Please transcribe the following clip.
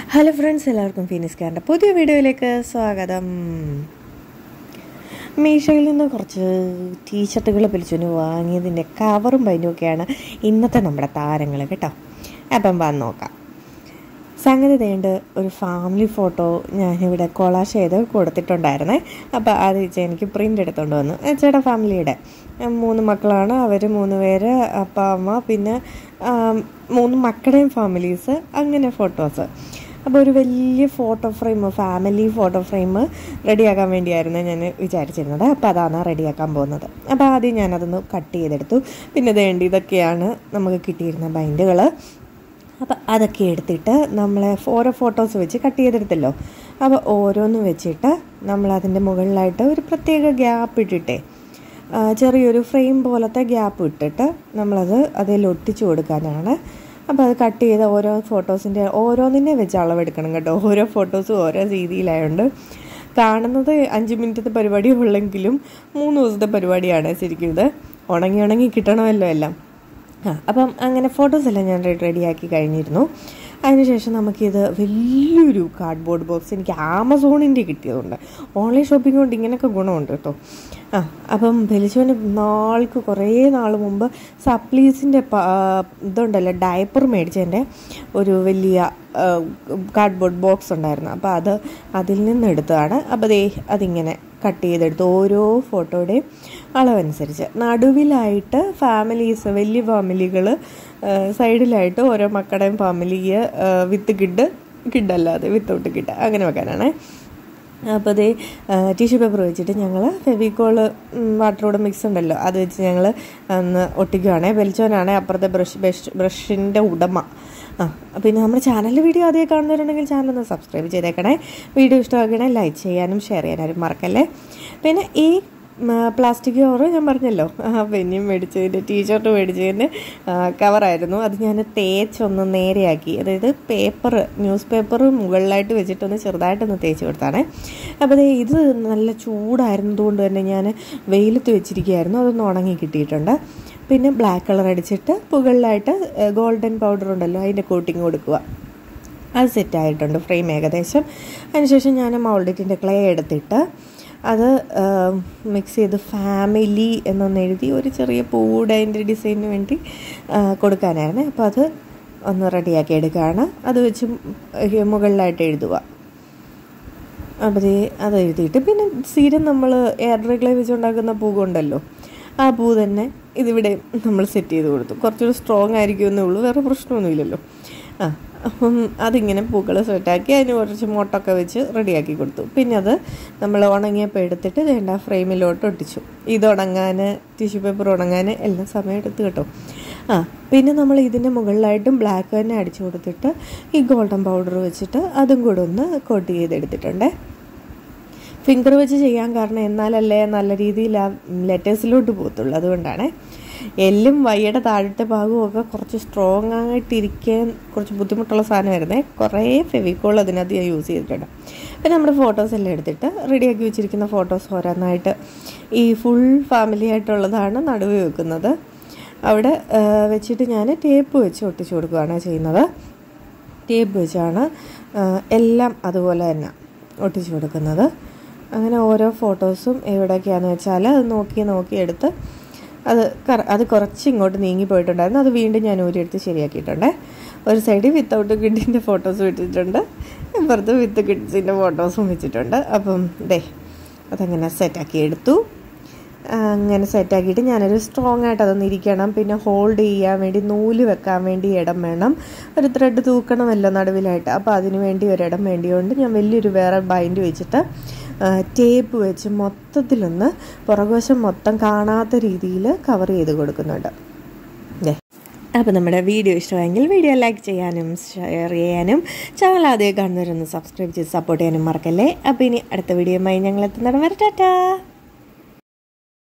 hello friends എല്ലാവർക്കും ഫിനിസ്കാറിൻ്റെ പുതിയ വീഡിയോയിലേക്ക് സ്വാഗതം മീഷോയിൽ നിന്ന് കുറച്ച് ടീഷർട്ടുകൾ പിടിച്ചു വാങ്ങിയതിൻ്റെ കവറും പൈനും ഒക്കെയാണ് ഇന്നത്തെ നമ്മുടെ താരങ്ങൾ കേട്ടോ അപ്പം വന്ന് നോക്കാം സംഗതി തേണ്ട് ഒരു ഫാമിലി ഫോട്ടോ ഞാനിവിടെ കൊളാഷ് ചെയ്ത് കൊടുത്തിട്ടുണ്ടായിരുന്നേ അപ്പോൾ അത് ചേച്ചി എനിക്ക് പ്രിൻ്റ് എടുത്തുകൊണ്ട് വന്നു ചേട്ടാ ഫാമിലിയുടെ മൂന്ന് മക്കളാണ് അവർ മൂന്ന് പേര് അപ്പ അമ്മ പിന്നെ ആം, മൂന്ന് മക്കളുടെയും ഫാമിലീസ് അങ്ങനെ ഫോട്ടോസ് അപ്പോൾ ഒരു വലിയ photo frame family photo frame റെഡിയാക്കാൻ വേണ്ടിയായിരുന്നു ഞാൻ വിചാരിച്ചിരുന്നത് അപ്പോൾ അതാണ് റെഡിയാക്കാൻ പോകുന്നത് അപ്പോൾ ആദ്യം ഞാനതൊന്ന് കട്ട് ചെയ്തെടുത്തു പിന്നെ വേണ്ടി ഇതൊക്കെയാണ് നമുക്ക് കിട്ടിയിരുന്ന ബൈൻഡുകൾ അപ്പോൾ അതൊക്കെ എടുത്തിട്ട് നമ്മൾ ഓരോ ഫോട്ടോസ് വെച്ച് കട്ട് ചെയ്തെടുത്തല്ലോ അപ്പോൾ ഓരോന്ന് വെച്ചിട്ട് നമ്മൾ അതിൻ്റെ മുകളിലായിട്ട് ഒരു പ്രത്യേക ഗ്യാപ്പ് ഇട്ടിട്ടേ ആ, ചെറിയൊരു ഫ്രെയിം പോലത്തെ ഗ്യാപ്പ് ഇട്ടിട്ട് നമ്മളത് അതിൽ ഒട്ടിച്ചു കൊടുക്കാനാണ് അപ്പോൾ അത് കട്ട് ചെയ്ത ഓരോ ഫോട്ടോസിൻ്റെ ഓരോന്നിനെ വെച്ച് അളവെടുക്കണം കേട്ടോ ഓരോ ഫോട്ടോസും ഓരോ രീതിയിലായതുകൊണ്ട് കാണുന്നത് അഞ്ച് മിനിറ്റത്തെ പരിപാടി ഉള്ളെങ്കിലും മൂന്ന് ദിവസത്തെ പരിപാടിയാണ് ശരിക്കും ഇത് ഉണങ്ങി ഉണങ്ങി കിട്ടണമല്ലോ എല്ലാം ആ അപ്പം അങ്ങനെ ഫോട്ടോസ് എല്ലാം ഞാൻ റെഡിയാക്കി കഴിഞ്ഞിരുന്നു അതിനുശേഷം നമുക്കിത് വലിയൊരു കാർഡ്ബോർഡ് ബോക്സ് എനിക്ക് ആമസോണിൻ്റെ കിട്ടിയതുണ്ട് ഓൺലൈൻ ഷോപ്പിംഗ് കൊണ്ട് ഇങ്ങനെയൊക്കെ ഗുണമുണ്ട് കേട്ടോ ആ അപ്പം ബലിശോന് നാൾക്ക് കുറേ നാൾ മുമ്പ് സപ്ലീസിൻ്റെ ഇതുണ്ടല്ലോ ഡയപ്പർ മേടിച്ചതിൻ്റെ ഒരു വലിയ കാർഡ്ബോർഡ് ബോക്സ് ഉണ്ടായിരുന്നു അപ്പോൾ അത് അതിൽ നിന്ന് എടുത്തതാണ് അപ്പോൾ ദേ അതിങ്ങനെ കട്ട് ചെയ്തെടുത്ത് ഓരോ ഫോട്ടോയുടെയും അളവനുസരിച്ച് നടുവിലായിട്ട് ഫാമിലീസ് വലിയ ഫാമിലികൾ സൈഡിലായിട്ട് ഓരോ മക്കളുടെയും ഫാമിലിക്ക് വിത്ത് കിഡ് കിഡല്ലാതെ വിത്തൗട്ട് കിഡ് അങ്ങനെ വെക്കാനാണ് അപ്പോൾ അതേ ടിഷ്യൂ പേപ്പർ വെച്ചിട്ട് ഞങ്ങൾ ഫെവിക്കോള് വാട്ടറോട് മിക്സ് ഉണ്ടല്ലോ അത് വെച്ച് ഞങ്ങൾ ഒന്ന് ഒട്ടിക്കുവാണേ വെളിച്ചോനാണേ അപ്പുറത്തെ ബ്രഷ് ബ്രഷ് ബ്രഷിൻ്റെ ഉടമ ആ പിന്നെ നമ്മുടെ ചാനലിൽ വീഡിയോ ആദ്യം കാണുന്നവരുണ്ടെങ്കിൽ ചാനൽ ഒന്ന് സബ്സ്ക്രൈബ് ചെയ്തേക്കണേ വീഡിയോ ഇഷ്ടമാക്കണേ ലൈക്ക് ചെയ്യാനും ഷെയർ ചെയ്യാനും മറക്കല്ലേ പിന്നെ ഈ പ്ലാസ്റ്റിക് കവറ് ഞാൻ പറഞ്ഞല്ലോ ആ പെന്നും മേടിച്ചതിൻ്റെ ടീഷർട്ട് മേടിച്ചതിൻ്റെ കവറായിരുന്നു അത് ഞാൻ തേച്ചൊന്ന് നേരെയാക്കി അതായത് പേപ്പർ ന്യൂസ് പേപ്പർ മുകളിലായിട്ട് വെച്ചിട്ടൊന്ന് ചെറുതായിട്ടൊന്ന് തേച്ച് കൊടുത്താണ് അപ്പോൾ ദേ ഇത് നല്ല ചൂടായിരുന്നതുകൊണ്ട് തന്നെ ഞാൻ വെയിലത്ത് വെച്ചിരിക്കുകയായിരുന്നു അതൊന്ന് ഉണങ്ങി കിട്ടിയിട്ടുണ്ട് പിന്നെ ബ്ലാക്ക് കളർ അടിച്ചിട്ട് മുകളിലായിട്ട് ഗോൾഡൻ പൗഡർ ഉണ്ടല്ലോ അതിൻ്റെ കോട്ടിങ് കൊടുക്കുക അത് സെറ്റായിട്ടുണ്ട് ഫ്രെയിം ഏകദേശം അതിനുശേഷം ഞാൻ മൗൾഡിറ്റിൻ്റെ ക്ലേ എടുത്തിട്ട് അത് മിക്സ് ചെയ്ത് ഫാമിലി എന്നൊന്ന് എഴുതി ഒരു ചെറിയ പൂവിടെ അതിൻ്റെ ഡിസൈനിന് വേണ്ടി ആ, കൊടുക്കാനായിരുന്നു അപ്പോൾ അത് ഒന്ന് റെഡിയാക്കി എടുക്കുകയാണ് അത് വെച്ച് മുകളിലായിട്ട് എഴുതുക അപ്പോൾ ദേ അത് എഴുതിയിട്ട് പിന്നെ സ്ഥിരം നമ്മൾ എയർ ഡ്രൈ വെച്ചുണ്ടാക്കുന്ന പൂവുണ്ടല്ലോ ആ പൂ തന്നെ ഇതിവിടെ നമ്മൾ സെറ്റ് ചെയ്ത് കൊടുത്തു കുറച്ചുകൂടി സ്ട്രോങ് ആയിരിക്കുമെന്നേ ഉള്ളൂ വേറെ പ്രശ്നമൊന്നുമില്ലല്ലോ ആ അപ്പം അതിങ്ങനെ പൂക്കൾ സെറ്റാക്കി അതിന് കുറച്ച് മൊട്ടൊക്കെ വെച്ച് റെഡിയാക്കി കൊടുത്തു പിന്നെ അത് നമ്മൾ ഉണങ്ങിയപ്പോൾ എടുത്തിട്ട് വേണ്ട ഫ്രെയിമിലോട്ട് ഒട്ടിച്ചു ഇത് ഉണങ്ങാൻ ടിഷ്യൂ പേപ്പർ ഉണങ്ങാൻ എല്ലാം സമയം എടുത്ത് കേട്ടോ ആ പിന്നെ നമ്മൾ ഇതിൻ്റെ മുകളിലായിട്ടും ബ്ലാക്ക് തന്നെ അടിച്ചു കൊടുത്തിട്ട് ഈ ഗോൾഡൻ പൗഡർ വെച്ചിട്ട് അതും കൂടെ ഒന്ന് കോട്ട് ചെയ്തെടുത്തിട്ടുണ്ടേ ഫിംഗർ വെച്ച് ചെയ്യാൻ കാരണം എന്നാലല്ലേ നല്ല രീതിയിൽ ആ ലെറ്റേഴ്സിലോട്ട് പോകത്തുള്ളൂ അതുകൊണ്ടാണ് എല്ലും വയ്യുടെ താഴത്തെ ഭാഗവും ഒക്കെ കുറച്ച് സ്ട്രോങ് ആയിട്ടിരിക്കാൻ കുറച്ച് ബുദ്ധിമുട്ടുള്ള സാധനമായിരുന്നേ കുറേ ഫെവിക്കോൾ അതിനകത്ത് ഞാൻ യൂസ് ചെയ്തിട്ടുണ്ട് പിന്നെ നമ്മുടെ ഫോട്ടോസ് എല്ലാം എടുത്തിട്ട് റെഡിയാക്കി വെച്ചിരിക്കുന്ന ഫോട്ടോസ് ഓരോന്നായിട്ട് ഈ ഫുൾ ഫാമിലി ആയിട്ടുള്ളതാണ് നടുവ് വെക്കുന്നത് അവിടെ ആ, വെച്ചിട്ട് ഞാൻ ടേപ്പ് വെച്ച് ഒട്ടിച്ചു കൊടുക്കുകയാണ് ചെയ്യുന്നത് ടേപ്പ് വെച്ചാണ് ആ, എല്ലാം അതുപോലെ തന്നെ ഒട്ടിച്ചു കൊടുക്കുന്നത് അങ്ങനെ ഓരോ ഫോട്ടോസും എവിടെയൊക്കെയാണെന്ന് വെച്ചാൽ അത് നോക്കി നോക്കി എടുത്ത് അത് കറ അത് കുറച്ച് ഇങ്ങോട്ട് നീങ്ങി പോയിട്ടുണ്ടായിരുന്നു അത് വീണ്ടും ഞാൻ ഊരിയെടുത്ത് ശരിയാക്കിയിട്ടുണ്ട് ഒരു സൈഡിൽ വിത്തൗട്ട് കിഡിൻ്റെ ഫോട്ടോസ് ഇട്ടിട്ടുണ്ട് ഇപ്പുറത്ത് വിത്ത് കിഡ്സിൻ്റെ ഫോട്ടോസും വെച്ചിട്ടുണ്ട് അപ്പം ദേ അതങ്ങനെ സെറ്റാക്കി എടുത്തു അങ്ങനെ സെറ്റാക്കിയിട്ട് ഞാനൊരു സ്ട്രോങ് ആയിട്ട് അതൊന്ന് ഇരിക്കണം പിന്നെ ഹോൾഡ് ചെയ്യാൻ വേണ്ടി നൂല് വെക്കാൻ വേണ്ടി ഇടം വേണം ഒരു ത്രെഡ് തൂക്കണമല്ലോ നടുവിലായിട്ട് അപ്പോൾ അതിന് വേണ്ടി ഒരിടം വേണ്ടിയുണ്ട് ഞാൻ വലിയൊരു വേറെ ബൈൻഡ് വെച്ചിട്ട് ടേപ്പ് വെച്ച് മൊത്തത്തിലൊന്ന് പുറകുവശം മൊത്തം കാണാത്ത രീതിയിൽ കവർ ചെയ്ത് കൊടുക്കുന്നുണ്ട് ദേ അപ്പോൾ നമ്മുടെ വീഡിയോ ഇഷ്ടമായെങ്കിൽ വീഡിയോ ലൈക്ക് ചെയ്യാനും ഷെയർ ചെയ്യാനും ചാനൽ ആദ്യം കാണുന്നവരൊന്ന് സബ്സ്ക്രൈബ് ചെയ്ത് സപ്പോർട്ട് ചെയ്യാനും മറക്കല്ലേ അപ്പോൾ ഇനി അടുത്ത വീഡിയോയുമായി ഞങ്ങൾ എത്തുന്നിടം വരെ ടാറ്റാ